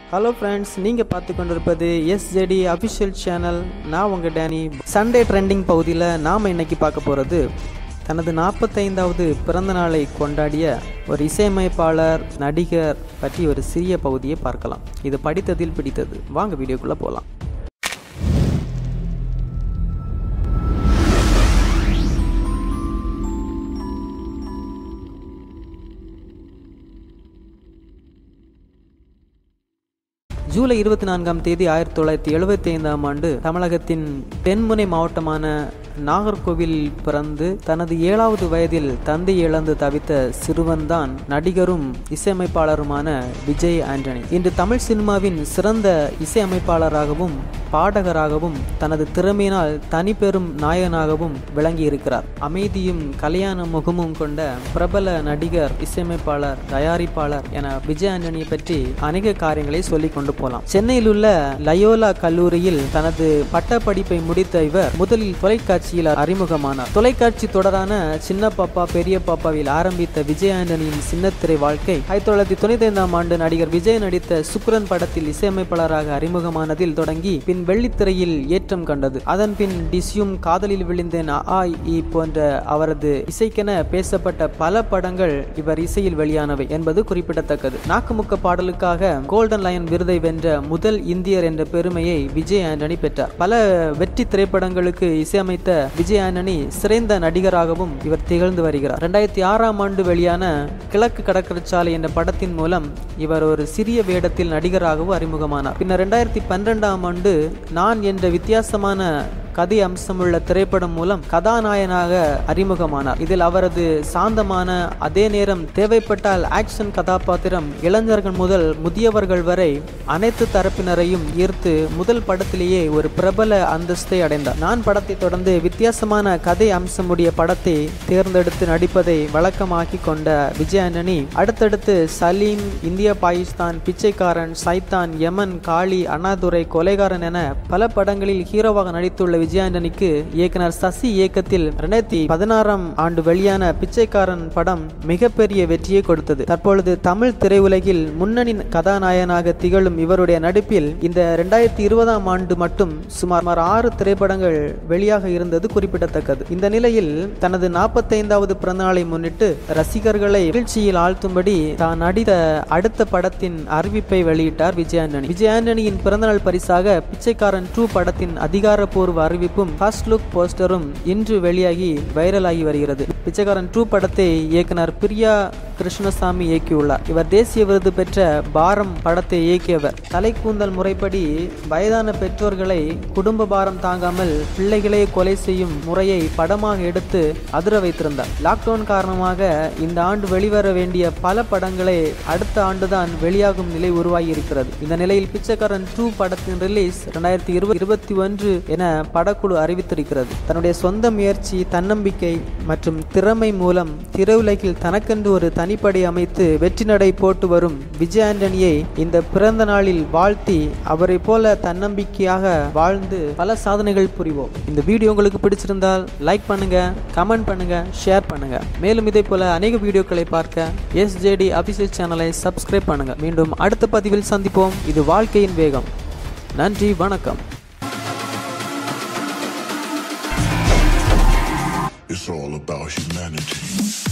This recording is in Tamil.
ஹலோ ஃப்ரெண்ட்ஸ் நீங்கள் பார்த்து கொண்டிருப்பது எஸ்ஜெடி அஃபிஷியல் சேனல் நான் உங்கள் டேனி சண்டே ட்ரெண்டிங் பகுதியில் நாம் இன்னைக்கு பார்க்க போகிறது தனது நாற்பத்தைந்தாவது பிறந்த நாளை கொண்டாடிய ஒரு இசையமைப்பாளர் நடிகர் பற்றி ஒரு சிறிய பகுதியை பார்க்கலாம் இது படித்ததில் பிடித்தது வாங்க வீடியோக்குள்ளே போகலாம் ஜூலை இருபத்தி நான்காம் தேதி ஆயிரத்தி தொள்ளாயிரத்தி எழுபத்தி ஐந்தாம் ஆண்டு தமிழகத்தின் தென்முனை மாவட்டமான நாகர்கோவில் பிறந்து தனது ஏழாவது வயதில் தந்தை இழந்து தவித்த சிறுவன்தான் நடிகரும் இசையமைப்பாளருமான விஜய் ஆண்டனி இன்று தமிழ் சினிமாவின் சிறந்த இசையமைப்பாளராகவும் பாடகராகவும் தனது திறமையினால் தனிப்பெரும் நாயகனாகவும் விளங்கியிருக்கிறார் அமைதியும் கல்யாண முகமும் கொண்ட பிரபல நடிகர் இசையமைப்பாளர் தயாரிப்பாளர் என விஜய் ஆண்டனியை பற்றி அநேக காரியங்களை சொல்லிக் கொண்டு போலாம் சென்னையில் உள்ள லயோலா கல்லூரியில் தனது பட்ட படிப்பை முடித்த இவர் முதலில் தொலைக்காட்சியில் அறிமுகமானார் தொலைக்காட்சி தொடரான சின்ன பாப்பா பெரிய பாப்பாவில் ஆரம்பித்த விஜய் ஆண்டனியின் சின்னத்திரை வாழ்க்கை ஆயிரத்தி தொள்ளாயிரத்தி தொண்ணூத்தி ஐந்தாம் ஆண்டு நடிகர் விஜய் நடித்த சுக்ரன் படத்தில் இசையமைப்பாளராக அறிமுகமானதில் தொடங்கி பின் வெள்ளித்திரையில் ஏற்றம் கண்டது அதன் பின் டிஸ்யூம் காதலில் விழுந்தேன் அ இ போன்ற அவரது இசைக்கென பேசப்பட்ட பல படங்கள் இவர் இசையில் வெளியானவை என்பது குறிப்பிடத்தக்கது நாக்குமுக்க பாடலுக்காக கோல்டன் லயன் விருதை வென்ற முதல் இந்தியர் என்ற பெருமையை விஜய் ஆண்டனி பெற்றார் பல வெற்றி திரைப்படங்களுக்கு இசையமைத்த விஜய் ஆண்டனி சிறந்த நடிகராகவும் இவர் திகழ்ந்து வருகிறார் இரண்டாயிரத்தி ஆறாம் ஆண்டு வெளியான கிழக்கு கடற்கரைச்சாலை என்ற படத்தின் மூலம் இவர் ஒரு சிறிய வேடத்தில் நடிகராகவும் அறிமுகமானார் பின்னர் இரண்டாயிரத்தி பன்னிரெண்டாம் ஆண்டு நான் என்ற வித்தியாசமான கதை அம்சமுள்ள திரைப்படம் மூலம் கதாநாயகனாக அறிமுகமானார் இதில் அவரது சாந்தமான அதே நேரம் தேவைப்பட்டால் ஆக்ஷன் கதாபாத்திரம் இளைஞர்கள் முதல் முதியவர்கள் வரை அனைத்து தரப்பினரையும் ஈர்த்து முதல் படத்திலேயே ஒரு பிரபல அந்தஸ்தை அடைந்தார் நான் படத்தை தொடர்ந்து வித்தியாசமான கதை அம்சமுடைய படத்தை தேர்ந்தெடுத்து நடிப்பதை வழக்கமாக்கி கொண்ட விஜய் ஆண்டனி அடுத்தடுத்து சலீம் இந்திய பாகிஸ்தான் பிச்சைக்காரன் சைத்தான் யமன் காளி அண்ணாதுரை கொலைகாரன் என பல படங்களில் ஹீரோவாக நடித்துள்ள விஜய் ஆண்டனிக்கு இயக்குனர் சசி இயக்கத்தில் இரண்டாயிரத்தி பதினாறாம் ஆண்டு வெளியான பிச்சைக்காரன் படம் மிகப்பெரிய வெற்றியை கொடுத்தது தற்பொழுது தமிழ் திரையுலகில் முன்னணி கதாநாயகனாக திகழும் இவருடைய நடிப்பில் இந்த இரண்டாயிரத்தி இருபதாம் ஆண்டு மட்டும் சுமார் ஆறு திரைப்படங்கள் வெளியாக இருந்தது குறிப்பிடத்தக்கது இந்த நிலையில் தனது நாற்பத்தைந்தாவது பிறந்தநாளை முன்னிட்டு ரசிகர்களை மகிழ்ச்சியில் ஆழ்த்தும்படி தான் நடித்த அடுத்த படத்தின் அறிவிப்பை வெளியிட்டார் விஜய் ஆண்டனி விஜய் ஆண்டனியின் பிறந்தநாள் பரிசாக பிச்சைக்காரன் டூ படத்தின் அதிகாரப்பூர்வ அறிவிப்பும் ஃபர்ஸ்ட் லுக் போஸ்டரும் இன்று வெளியாகி வைரலாகி வருகிறது பிச்சைக்காரன் டூ படத்தை இயக்குனர் பிரியா கிருஷ்ணசாமி இயக்கியுள்ளார் இவர் தேசிய விருது பெற்ற பாரம் படத்தை இயக்கியவர் தலைக்கூந்தல் முறைப்படி வயதான பெற்றோர்களை குடும்ப பாரம் தாங்காமல் பிள்ளைகளை கொலை செய்யும் முறையை படமாக எடுத்து அதிர வைத்திருந்தார் லாக்டவுன் காரணமாக இந்த ஆண்டு வெளிவர வேண்டிய பல படங்களை அடுத்த ஆண்டுதான் வெளியாகும் நிலை உருவாகி இருக்கிறது இந்த நிலையில் பிச்சைக்காரன் டூ படத்தின் ரிலீஸ் இரண்டாயிரத்தி இருபது இருபத்தி ஒன்று என படக்குழு அறிவித்திருக்கிறது தன்னுடைய சொந்த முயற்சி தன்னம்பிக்கை மற்றும் திறமை மூலம் திரையுலகில் தனக்கென்று ஒரு தனிப்படை அமைத்து வெற்றி நடை போட்டு வரும் விஜய் ஆண்டனியை இந்த பிறந்த நாளில் வாழ்த்தி அவரை போல தன்னம்பிக்கையாக வாழ்ந்து பல சாதனைகள் புரிவோம் இந்த வீடியோ உங்களுக்கு பிடிச்சிருந்தால் லைக் பண்ணுங்க கமெண்ட் பண்ணுங்க ஷேர் பண்ணுங்க மேலும் இதே போல அநேக வீடியோக்களை பார்க்க எஸ்ஜேடி அபிஷியல் சேனலை சப்ஸ்கிரைப் பண்ணுங்க மீண்டும் அடுத்த பதிவில் சந்திப்போம் இது வாழ்க்கையின் வேகம் நன்றி வணக்கம் It's all about humanity.